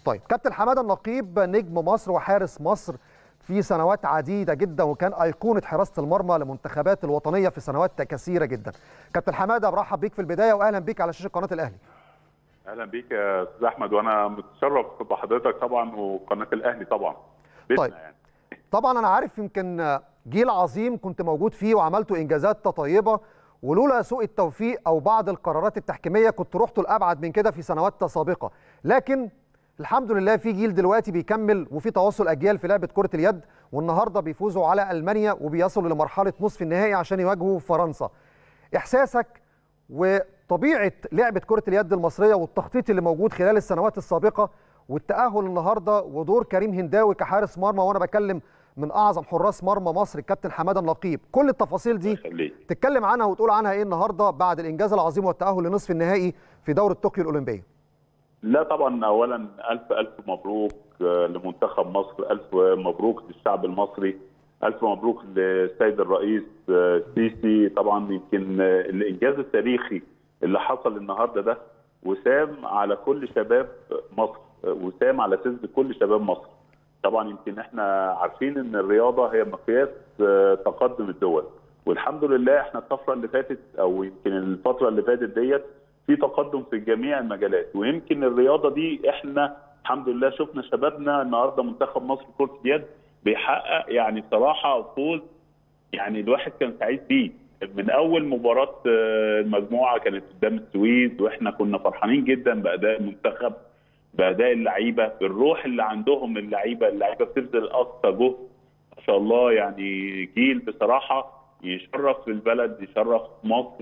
طيب كابتن حماده النقيب نجم مصر وحارس مصر في سنوات عديده جدا وكان ايقونه حراسه المرمى لمنتخبات الوطنيه في سنوات كثيره جدا كابتن حماده برحب بيك في البدايه واهلا بيك على شاشه قناه الاهلي اهلا بيك يا استاذ احمد وانا متشرف بحضرتك طبعا وقناه الاهلي طبعا طيب يعني. طبعا انا عارف يمكن جيل عظيم كنت موجود فيه وعملتوا انجازات طيبه ولولا سوء التوفيق او بعض القرارات التحكيميه كنت رحتوا لابعد من كده في سنوات سابقه لكن الحمد لله في جيل دلوقتي بيكمل وفي تواصل اجيال في لعبه كره اليد والنهارده بيفوزوا على المانيا وبيصلوا لمرحله نصف النهائي عشان يواجهوا فرنسا احساسك وطبيعه لعبه كره اليد المصريه والتخطيط اللي موجود خلال السنوات السابقه والتاهل النهارده ودور كريم هنداوي كحارس مرمى وانا بكلم من اعظم حراس مرمى مصر الكابتن حماده النقيب كل التفاصيل دي تتكلم عنها وتقول عنها ايه النهارده بعد الانجاز العظيم والتاهل لنصف النهائي في دوره طوكيو الاولمبيه لا طبعا اولا الف الف مبروك لمنتخب مصر الف مبروك للشعب المصري الف مبروك للسيد الرئيس السيسي طبعا يمكن الانجاز التاريخي اللي حصل النهارده ده وسام على كل شباب مصر وسام على سند كل شباب مصر طبعا يمكن احنا عارفين ان الرياضه هي مقياس تقدم الدول والحمد لله احنا الطفره اللي فاتت او يمكن الفتره اللي فاتت ديت في تقدم في جميع المجالات ويمكن الرياضه دي احنا الحمد لله شفنا شبابنا النهارده منتخب مصر كره اليد بيحقق يعني صراحه فوز يعني الواحد كان سعيد بيه من اول مباراه المجموعه كانت قدام السويد واحنا كنا فرحانين جدا باداء المنتخب باداء اللعيبه بالروح اللي عندهم اللعيبه اللعيبه بتبذل اقصى جهد ما شاء الله يعني جيل بصراحه يشرف البلد يشرف مصر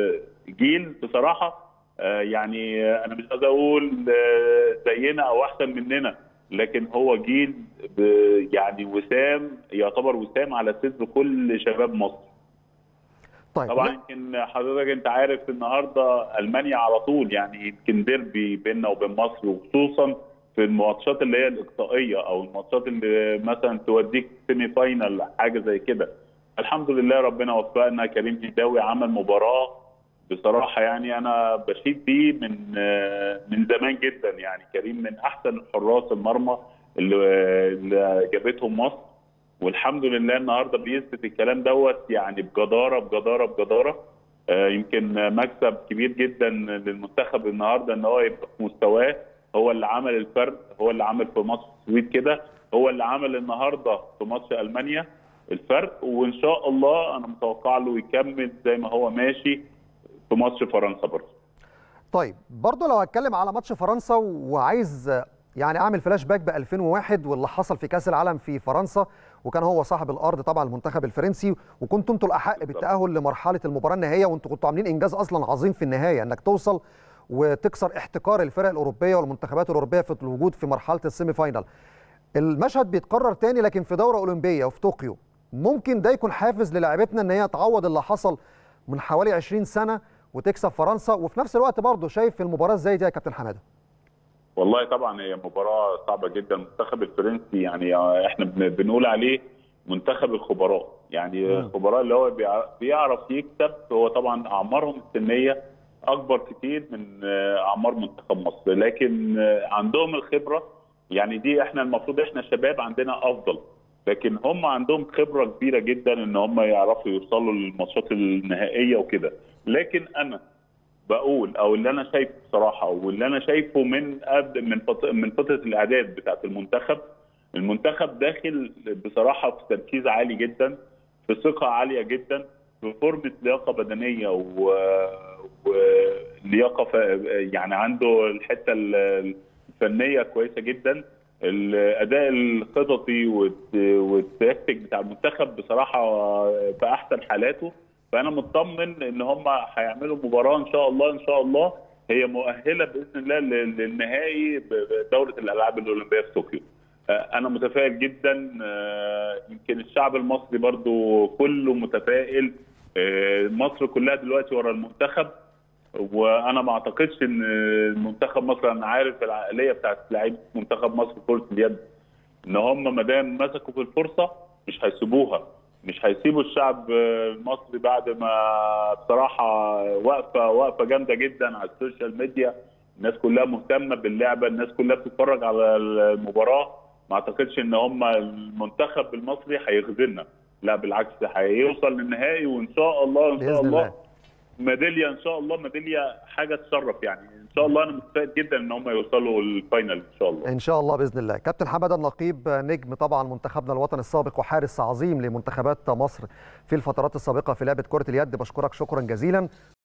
جيل بصراحه يعني انا مش عايز اقول زينا او احسن مننا لكن هو جيل يعني وسام يعتبر وسام على صدر كل شباب مصر طيب طبعا يمكن حضرتك انت عارف النهارده المانيا على طول يعني يمكن ديربي بيننا وبين مصر وخصوصا في الماتشات اللي هي الاقصائيه او الماتشات اللي مثلا توديك سيمي فاينل حاجه زي كده الحمد لله ربنا وفقنا كريم هنداوي عمل مباراه بصراحه يعني انا بشيد بيه من من زمان جدا يعني كريم من احسن حراس المرمى اللي, اللي جابتهم مصر والحمد لله النهارده بيثبت الكلام دوت يعني بجداره بجداره بجداره آه يمكن مكسب كبير جدا للمنتخب النهارده ان هو يبقى في مستواه هو اللي عمل الفرق هو اللي عمل في ماتش السويد كده هو اللي عمل النهارده في ماتش المانيا الفرق وان شاء الله انا متوقع له يكمل زي ما هو ماشي في ماتش فرنسا برضه طيب برضه لو هتكلم على ماتش فرنسا وعايز يعني اعمل فلاش باك ب 2001 واللي حصل في كاس العالم في فرنسا وكان هو صاحب الارض طبعا المنتخب الفرنسي وكنتوا انتوا الاحق بالتاهل لمرحله المباراه النهائيه وانتوا كنتوا عاملين انجاز اصلا عظيم في النهايه انك توصل وتكسر احتكار الفرق الاوروبيه والمنتخبات الاوروبيه في الوجود في مرحله السيمي فاينال. المشهد بيتكرر تاني لكن في دوره اولمبيه وفي طوكيو ممكن ده يكون حافز للاعبتنا ان هي تعوض اللي حصل من حوالي 20 سنه وتكسب فرنسا وفي نفس الوقت برضه شايف في المباراه ازاي دي يا كابتن حماده؟ والله طبعا هي مباراه صعبه جدا المنتخب الفرنسي يعني احنا بنقول عليه منتخب الخبراء يعني الخبراء اللي هو بيعرف يكسب هو طبعا اعمارهم السنيه اكبر كتير من اعمار منتخب مصر لكن عندهم الخبره يعني دي احنا المفروض احنا شباب عندنا افضل لكن هم عندهم خبره كبيره جدا ان هم يعرفوا يوصلوا للماتشات النهائيه وكده لكن انا بقول او اللي انا شايفه بصراحه واللي انا شايفه من قبل من فتره من فتره الاعداد بتاعه المنتخب المنتخب داخل بصراحه في تركيز عالي جدا في ثقه عاليه جدا في فورمه لياقه بدنيه و... ولياقه ف... يعني عنده الحته الفنيه كويسه جدا الاداء الخططي والتكتيك بتاع المنتخب بصراحه في احسن حالاته فانا مطمن ان هم هيعملوا مباراه ان شاء الله ان شاء الله هي مؤهله باذن الله للنهائي بدوره الالعاب الاولمبيه في طوكيو. انا متفائل جدا يمكن الشعب المصري برضو كله متفائل مصر كلها دلوقتي ورا المنتخب وانا ما اعتقدش ان المنتخب مصر انا عارف العقليه بتاعت لعيبه منتخب مصر كره اليد ان هم ما دام مسكوا في الفرصه مش هيسيبوها مش هيسيبوا الشعب المصري بعد ما بصراحه وقفه وقفه جامده جدا على السوشيال ميديا الناس كلها مهتمه باللعبه الناس كلها بتتفرج على المباراه ما اعتقدش ان هم المنتخب المصري هيخذلنا لا بالعكس هيوصل للنهائي وان شاء الله ان بإذن شاء الله الله. ميداليه ان شاء الله ميداليه حاجه تشرف يعني ان شاء الله انا متفائل جدا ان هم يوصلوا الفاينل ان شاء الله ان شاء الله باذن الله كابتن حماده النقيب نجم طبعا منتخبنا الوطني السابق وحارس عظيم لمنتخبات مصر في الفترات السابقه في لعبه كره اليد بشكرك شكرا جزيلا